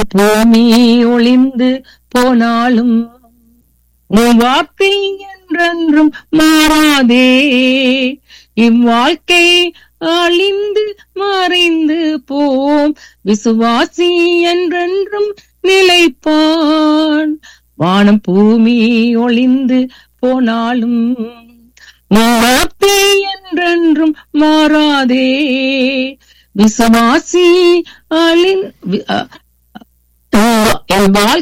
பூமி ஒளிந்து போனாலும் உன் வார்த்தை என்றென்றும் மாறாதே இவ்வாழ்க்கை அழிந்து மறைந்து போம் விசுவாசி என்றென்றும் நிலைப்பான் வானம் பூமி ஒளிந்து போனாலும் உன் வார்த்தை என்றென்றும் மாறாதே விசுவாசி அழின் வி- அ- என் வாழ்க்கை